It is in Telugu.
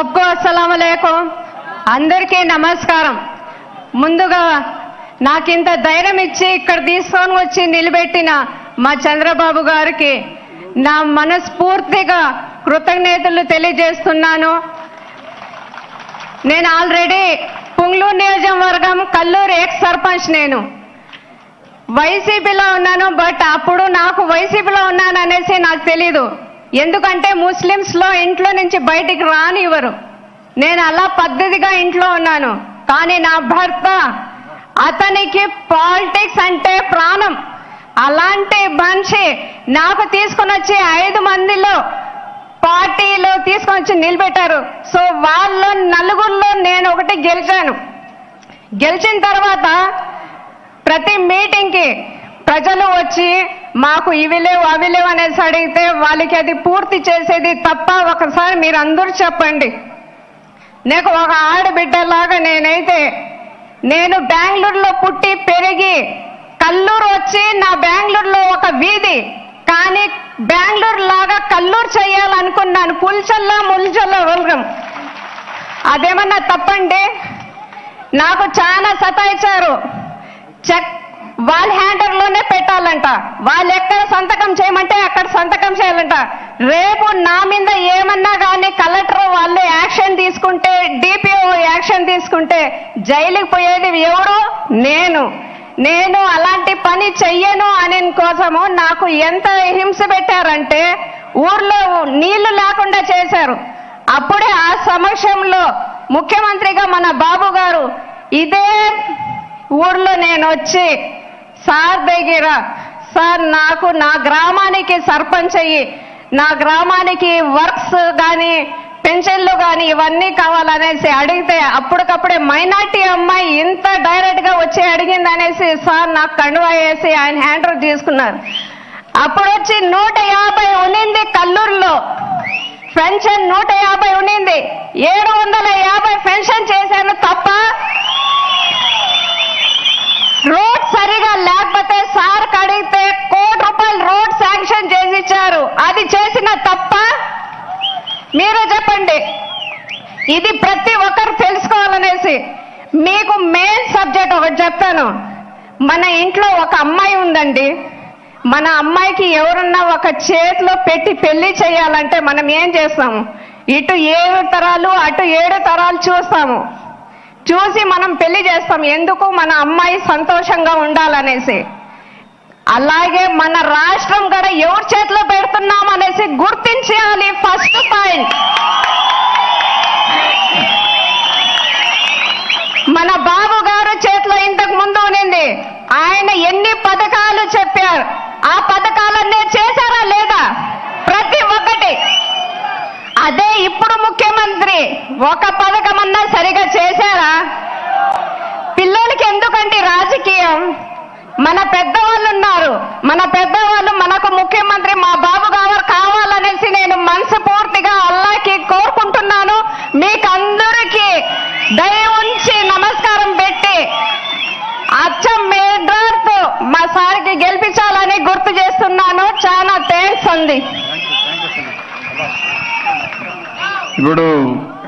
సబ్కో అస్సలం అందరికీ నమస్కారం ముందుగా నాకింత ధైర్యం ఇచ్చి ఇక్కడ తీసుకొని వచ్చి నిలబెట్టిన మా చంద్రబాబు గారికి నా మనస్ఫూర్తిగా కృతజ్ఞతలు తెలియజేస్తున్నాను నేను ఆల్రెడీ పుంగ్లూరు నియోజకవర్గం కల్లూరు ఎక్స్ సర్పంచ్ నేను వైసీపీలో ఉన్నాను బట్ అప్పుడు నాకు వైసీపీలో ఉన్నాను అనేసి నాకు తెలీదు ఎందుకంటే ముస్లిమ్స్ లో ఇంట్లో నుంచి బయటికి రానివ్వరు నేను అలా పద్ధతిగా ఇంట్లో ఉన్నాను కానీ నా భర్త అతనికి పాలిటిక్స్ అంటే ప్రాణం అలాంటి మనిషి నాకు తీసుకుని వచ్చి ఐదు మందిలో పార్టీలో తీసుకొని వచ్చి నిలబెట్టారు సో వాళ్ళ నలుగురిలో నేను ఒకటి గెలిచాను గెలిచిన తర్వాత ప్రతి మీటింగ్ కి ప్రజలు వచ్చి మాకు ఇవి లేవు అవి లేవు అనేసి అడిగితే వాళ్ళకి అది పూర్తి చేసేది తప్ప ఒకసారి మీరు అందరూ చెప్పండి నాకు ఒక ఆడబిడ్డలాగా నేనైతే నేను బెంగళూరులో పుట్టి పెరిగి కల్లూరు వచ్చి నా బెంగళూరులో ఒక వీధి కానీ బెంగళూరు లాగా కల్లూరు చేయాలనుకున్నాను పుల్చల్లా ముల్చల్లా వెల్గం అదేమన్నా తప్పండి నాకు చాలా సతాయించారు చెక్ వాళ్ళ హ్యాండర్ లోనే పెట్టాలంట వాళ్ళు ఎక్కడ సంతకం చేయమంటే అక్కడ సంతకం చేయాలంట రేపు నా మీద ఏమన్నా కానీ కలెక్టర్ వాళ్ళు యాక్షన్ తీసుకుంటే డిపిఓ యాక్షన్ తీసుకుంటే జైలుకి పోయేది ఎవరు నేను నేను అలాంటి పని చెయ్యను అని కోసము నాకు ఎంత హింస పెట్టారంటే ఊర్లో నీళ్లు లేకుండా చేశారు అప్పుడే ఆ సమక్షంలో ముఖ్యమంత్రిగా మన బాబు గారు ఇదే ఊర్లో నేను వచ్చి సార్ దగ్గర సార్ నాకు నా గ్రామానికి సర్పంచ్ అయ్యి నా గ్రామానికి వర్క్స్ కానీ పెన్షన్లు కానీ ఇవన్నీ కావాలనేసి అడిగితే అప్పటికప్పుడే మైనార్టీ అమ్మాయి ఇంత డైరెక్ట్ గా వచ్చి అడిగింది అనేసి సార్ నాకు కండువా వేసి ఆయన హ్యాండ్ తీసుకున్నారు అప్పుడు వచ్చి నూట యాభై ఉన్నింది కల్లూరులో పెన్షన్ నూట యాభై ఉన్నింది ఏడు వందల యాభై పెన్షన్ చేశాను తప్ప రోడ్ సరిగా లేకపోతే సార్ అడిగితే కోటి రూపాయలు రోడ్ శాంక్షన్ చేసి ఇచ్చారు అది చేసిన తప్ప మీరే చెప్పండి ఇది ప్రతి ఒక్కరు తెలుసుకోవాలనేసి మీకు మెయిన్ సబ్జెక్ట్ ఒకటి చెప్తాను మన ఇంట్లో ఒక అమ్మాయి ఉందండి మన అమ్మాయికి ఎవరున్నా ఒక చేతిలో పెట్టి పెళ్లి చేయాలంటే మనం ఏం చేస్తాము ఇటు ఏడు తరాలు అటు ఏడు తరాలు చూస్తాము చూసి మనం పెళ్లి చేస్తాం ఎందుకు మన అమ్మాయి సంతోషంగా ఉండాలనేసి అలాగే మన రాష్ట్రం కూడా ఎవరి చేతిలో పెడుతున్నాం అనేసి గుర్తించాలి ఫస్ట్ పాయింట్ మన బాబు గారు చేతిలో ఇంతకు ముందు ఉన్నింది ఆయన ఎన్ని పథకాలు చెప్పారు ఆ పథకాలన్నీ చేశారా లేదా ప్రతి ఒక్కటి అదే ఇప్పుడు ముఖ్యమంత్రి ఒక పథకం అన్నా సరిగా చేశారా పిల్లలకి ఎందుకండి రాజకీయం మన పెద్దవాళ్ళు ఉన్నారు మన పెద్దవాళ్ళు మనకు ముఖ్యమంత్రి మా బాబు గారు కావాలనేసి నేను మనస్ఫూర్తిగా అల్లాకి కోరుకుంటున్నాను మీకు అందరికీ దయ ఉంచి నమస్కారం పెట్టి అచ్చం మేడ్రార్తో మా సార్కి గెలిపించాలని గుర్తు చేస్తున్నాను చాలా థ్యాంక్స్ ఉంది ఇప్పుడు